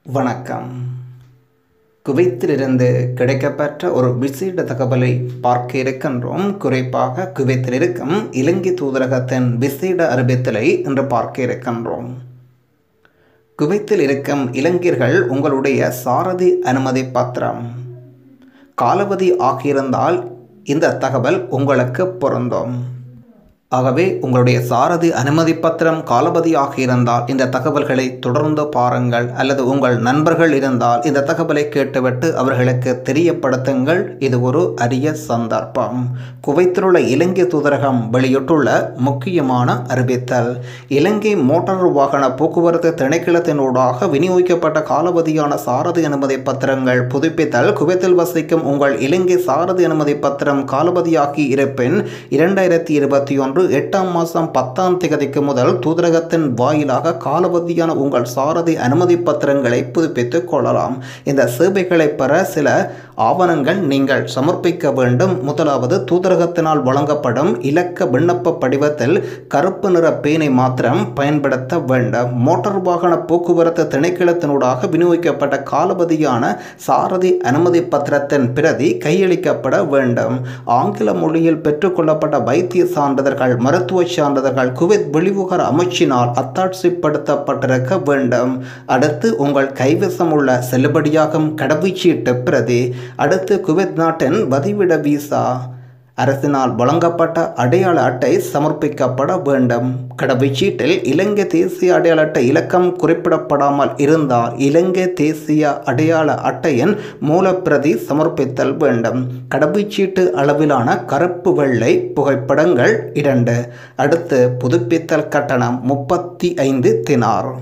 வணக்கம் குவைத்திலிருந்து கிடைக்கப்பெற்ற ஒரு விசேட தகவலை பார்க்க இருக்கின்றோம் குறிப்பாக குவைத்தில் இருக்கும் இலங்கை தூதரகத்தின் விசேட அறிவித்தலை இன்று பார்க்க இருக்கின்றோம் குவைத்தில் இருக்கும் இளைஞர்கள் உங்களுடைய சாரதி அனுமதி பத்திரம் காலாவதி ஆகியிருந்தால் இந்த தகவல் உங்களுக்கு பொருந்தும் ஆகவே உங்களுடைய சாரதி அனுமதி பத்திரம் காலபதியாக இருந்தால் இந்த தகவல்களை தொடர்ந்து பாருங்கள் அல்லது உங்கள் நண்பர்கள் இருந்தால் இந்த தகவலை கேட்டுவிட்டு அவர்களுக்கு தெரியப்படுத்துங்கள் இது ஒரு அரிய சந்தர்ப்பம் குவைத்திலுள்ள இலங்கை தூதரகம் வெளியிட்டுள்ள முக்கியமான அறிவித்தல் இலங்கை மோட்டார் வாகன போக்குவரத்து திணைக்களத்தினூடாக விநியோகிக்கப்பட்ட காலபதியான சாரதி அனுமதி பத்திரங்கள் புதுப்பித்தல் குவைத்தில் வசிக்கும் உங்கள் இலங்கை சாரதி அனுமதி பத்திரம் காலபதியாகி இருப்பின் இரண்டாயிரத்தி இருபத்தி ஒன்று எட்டாம் மாதம் பத்தாம் தேதிக்கு முதல் தூதரகத்தின் வாயிலாக காலவதியான உங்கள் சாரதி அனுமதி பத்திரங்களை புதுப்பித்துக் கொள்ளலாம் இந்த சேவைகளை பெற சில ஆவணங்கள் நீங்கள் சமர்ப்பிக்க வேண்டும் முதலாவது தூதரகத்தினால் வழங்கப்படும் இலக்க விண்ணப்ப படிவத்தில் கருப்பு நிற பேனை மாத்திரம் பயன்படுத்த வேண்டும் மோட்டார் வாகன போக்குவரத்து திணைக்களத்தினூடாக விநியோகிக்கப்பட்ட காலபதியான சாரதி அனுமதி பத்திரத்தின் பிரதி கையளிக்கப்பட வேண்டும் ஆங்கில மொழியில் பெற்றுக்கொள்ளப்பட்ட வைத்திய சான்றிதழ்கள் மருத்துவ சான்றிதழ்கள் குவைத் வெளிவுகார அமைச்சினால் அத்தாட்சிப்படுத்தப்பட்டிருக்க வேண்டும் அடுத்து உங்கள் கைவசம் உள்ள செல்லுபடியாகும் கடவுச்சீட்டு பிரதி அடுத்து குவைத் நாட்டின் வதிவிட விசா அரசினால் வழங்கப்பட்ட அடையாள அட்டை சமர்ப்பிக்கப்பட வேண்டும் கடவுச்சீட்டில் இலங்கை தேசிய அடையாள அட்டை இலக்கம் குறிப்பிடப்படாமல் இருந்தால் இலங்கை தேசிய அடையாள அட்டையின் மூலப்பிரதி சமர்ப்பித்தல் வேண்டும் கடவுச்சீட்டு அளவிலான கருப்பு வெள்ளை புகைப்படங்கள் இரண்டு அடுத்து புதுப்பித்தல் கட்டணம் முப்பத்தி ஐந்து தினார்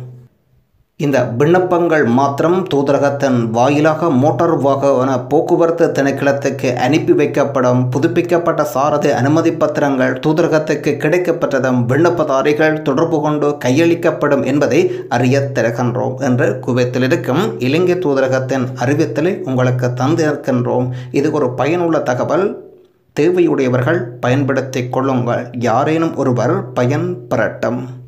இந்த விண்ணப்பங்கள் மாத்திரம் தூதரகத்தின் வாயிலாக மோட்டார் வாகன போக்குவரத்து திணைக்களத்துக்கு அனுப்பி வைக்கப்படும் புதுப்பிக்கப்பட்ட சாரதி அனுமதி பத்திரங்கள் தூதரகத்துக்கு கிடைக்கப்பட்டதும் விண்ணப்பதாரிகள் தொடர்பு கொண்டு கையளிக்கப்படும் என்பதை அறிய தருகின்றோம் என்று குவைத்தில் இருக்கும் இலங்கை தூதரகத்தின் அறிவித்தலை உங்களுக்கு தந்து இருக்கின்றோம் இது ஒரு பயனுள்ள தகவல் தேவையுடையவர்கள் பயன்படுத்திக் கொள்ளுங்கள் யாரேனும் ஒருவர் பயன் பெறட்டும்